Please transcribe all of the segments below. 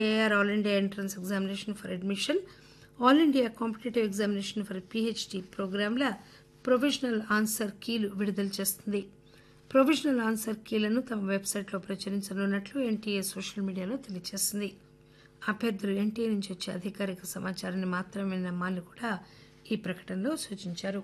AR all India entrance examination for admission all India competitive examination for PhD ప్రోగ్రాంల provisional answer కీలు విడుదల చేస్తుంది provisional answer కీలను తమ వెబ్సైట్లో ప్రచురించనున్నట్లు ఎన్టీఏ సోషల్ మీడియాలో తెలియజేసింది అభ్యర్థులు ఎన్టీఏ నుంచి వచ్చే అధికారిక సమాచారాన్ని మాత్రమే నమ్మాలని కూడా ఈ ప్రకటనలో సూచించారు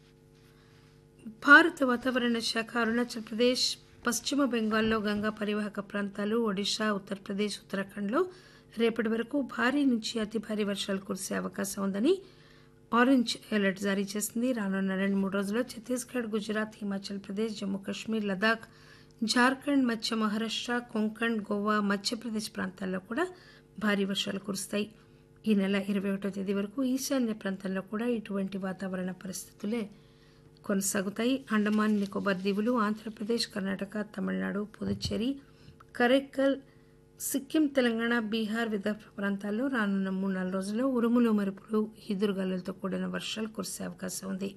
భారత వాతావరణ శాఖ అరుణాచల్ ప్రదేశ్ పశ్చిమ బెంగాల్లో గంగా పరివాహక ప్రాంతాలు ఒడిశా ఉత్తరప్రదేశ్ ఉత్తరాఖండ్లో రేపటి వరకు భారీ నుంచి అతి భారీ వర్షాలు కురిసే అవకాశం ఉందని ఆరెంజ్ అలర్ట్ జారీ చేసింది రానున్న రెండు మూడు రోజుల్లో ఛత్తీస్గఢ్ గుజరాత్ హిమాచల్ ప్రదేశ్ జమ్మూ కాశ్మీర్ లదాఖ్ జార్ఖండ్ మధ్య మహారాష్ట కొంకణ్ గోవా మధ్యప్రదేశ్ ప్రాంతాల్లో కూడా భారీ వర్షాలు కురుస్తాయి ఈ నెల ఇరవై ఒకటో తేదీ వరకు ఈశాన్య ప్రాంతంలో కూడా ఇటువంటి వాతావరణ పరిస్థితులే కొనసాగుతాయి అండమాన్ నికోబార్ దీవులు ఆంధ్రప్రదేశ్ కర్ణాటక తమిళనాడు పుదుచ్చేరి కరైక్కల్ సిక్కిం తెలంగాణ బీహార్ విదర్భ ప్రాంతాల్లో రానున్న మూడు నాలుగు రోజుల్లో ఉరుములు మెరుపులు ఈదురుగాలులతో కూడిన వర్షాలు కురిసే అవకాశం ఉంది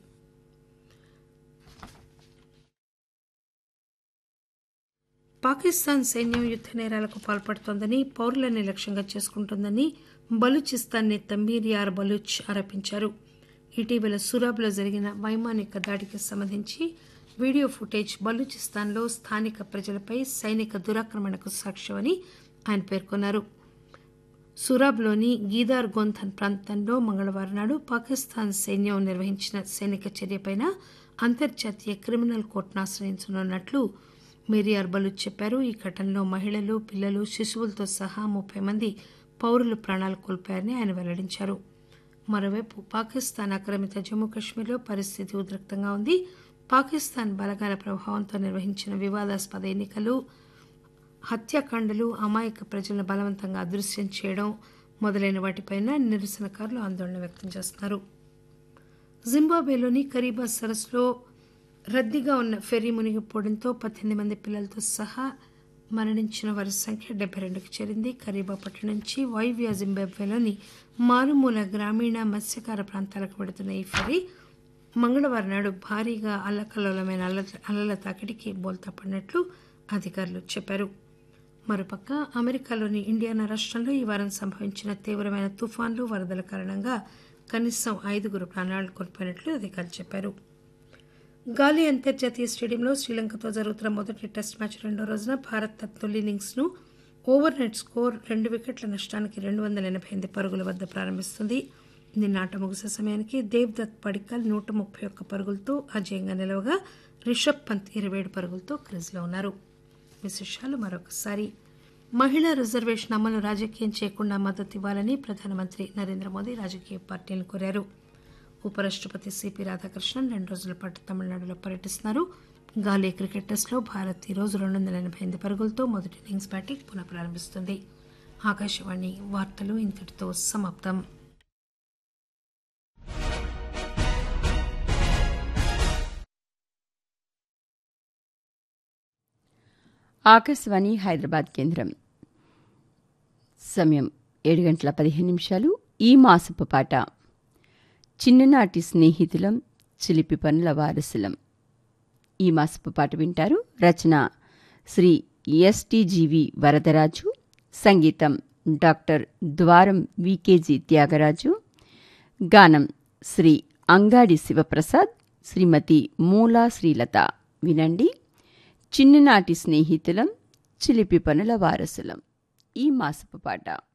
పాకిస్తాన్ సైన్యం యుద్ద నేరాలకు పాల్పడుతోందని పౌరులని లక్ష్యంగా చేసుకుంటోందని బలూచిస్తాన్ నేత మీర్యార్ బలూచ్ ఆరోపించారు ఇటీవల సురాబ్లో జరిగిన వైమానిక దాడికి సంబంధించి వీడియో ఫుటేజ్ బలూచిస్తాన్లో స్థానిక ప్రజలపై సైనిక దురాక్రమణకు సాక్ష్యమని ఆయన పేర్కొన్నారు సురాబ్లోని గీదార్ గోంథన్ ప్రాంతంలో మంగళవారం నాడు పాకిస్తాన్ సైన్యం నిర్వహించిన సైనిక చర్యపైన అంతర్జాతీయ క్రిమినల్ కోర్టును ఆశ్రయించనున్నట్లు మేరియార్ బలూచ్ చెప్పారు ఈ ఘటనలో మహిళలు పిల్లలు శిశువులతో సహా ముప్పై మంది పౌరులు ప్రాణాలు కోల్పోయారని ఆయన వెల్లడించారు మరోవైపు పాకిస్తాన్ ఆక్రమిత జమ్మూ కాశ్మీర్లో పరిస్థితి ఉద్రిక్తంగా ఉంది పాకిస్తాన్ బలగాల ప్రభావంతో నిర్వహించిన వివాదాస్పద ఎన్నికలు హత్యాకాండలు అమాయక ప్రజలను బలవంతంగా అదృశ్యం చేయడం మొదలైన వాటిపైన నిరసనకారులు ఆందోళన వ్యక్తం చేస్తున్నారు జింబాబ్వేలోని కరీబా సరస్సులో రద్దీగా ఉన్న ఫెర్రీ మునిగిపోవడంతో పద్దెనిమిది మంది పిల్లలతో సహా మరణించిన వారి సంఖ్య డెబ్బై రెండుకు చేరింది కరీబా పట్టణం నుంచి వైవియా జింబాబ్వేలోని మారుమూల గ్రామీణ మత్స్యకార ప్రాంతాలకు వెడుతున్న ఈ ఫెర్రీ మంగళవారం నాడు భారీగా అల్లకల్లోలమైన అల్ల అలల తాకిడికి బోల్తా పడినట్లు అధికారులు చెప్పారు మరోపక్క అమెరికాలోని ఇండియానా రాష్ట్రంలో ఈ వారం సంభవించిన తీవ్రమైన తుఫాన్లు వరదల కారణంగా కనీసం ఐదుగురు ప్రాణాలు కోల్పోయినట్లు అధికారులు చెప్పారు గాలి అంతర్జాతీయ స్టేడియంలో శ్రీలంకతో జరుగుతున్న మొదటి టెస్ట్ మ్యాచ్ రెండో రోజున భారత్ తన తొలి ఇన్నింగ్స్ను ఓవర్ నెట్ స్కోర్ రెండు వికెట్ల నష్టానికి రెండు వందల ఎనభై ఎనిమిది పరుగుల వద్ద ప్రారంభిస్తుంది నిన్న ఆట ముగిసే సమయానికి దేవ్దత్ పడికల్ నూట ముప్పై ఒక్క పరుగులతో అజయంగా నిలవగా రిషబ్ పంత్ ఇరవై ఏడు పరుగులతో క్రీజ్లో ఉన్నారు విశేషాలు మరొకసారి మహిళా రిజర్వేషన్ అమలు రాజకీయం చేయకుండా మద్దతు ఇవ్వాలని ప్రధానమంత్రి నరేంద్ర మోదీ రాజకీయ పార్టీలను కోరారు ఉపరాష్టపతి సిపి రాధాకృష్ణన్ రెండు రోజుల పాటు తమిళనాడులో పర్యటిస్తున్నారు గాలీ క్రికెట్ టెస్ట్లో భారత్ ఈ రోజు రెండు వందల ఎనభై ఎనిమిది పరుగులతో మొదటి ఇన్నింగ్స్ బ్యాటింగ్ పునః ప్రారంభిస్తుంది ఆకాశవాణి వార్తలు ఇంతటితో సమాప్తం ఆకాశవాణి హైదరాబాద్ కేంద్రం సమయం ఏడు గంటల పదిహేను నిమిషాలు ఈ మాసపు పాట చిన్ననాటి స్నేహితులం చిలిపి పనుల వారసులం ఈ మాసపు పాట వింటారు రచన శ్రీ ఎస్టిజీవి వరదరాజు సంగీతం డాక్టర్ ద్వారం వికేజీ త్యాగరాజు గానం శ్రీ అంగాడి శివప్రసాద్ శ్రీమతి మూలా శ్రీలత వినండి చిన్ననాటి స్నేహితులం చిలిపి పనుల వారసులం ఈ మాసపు పాట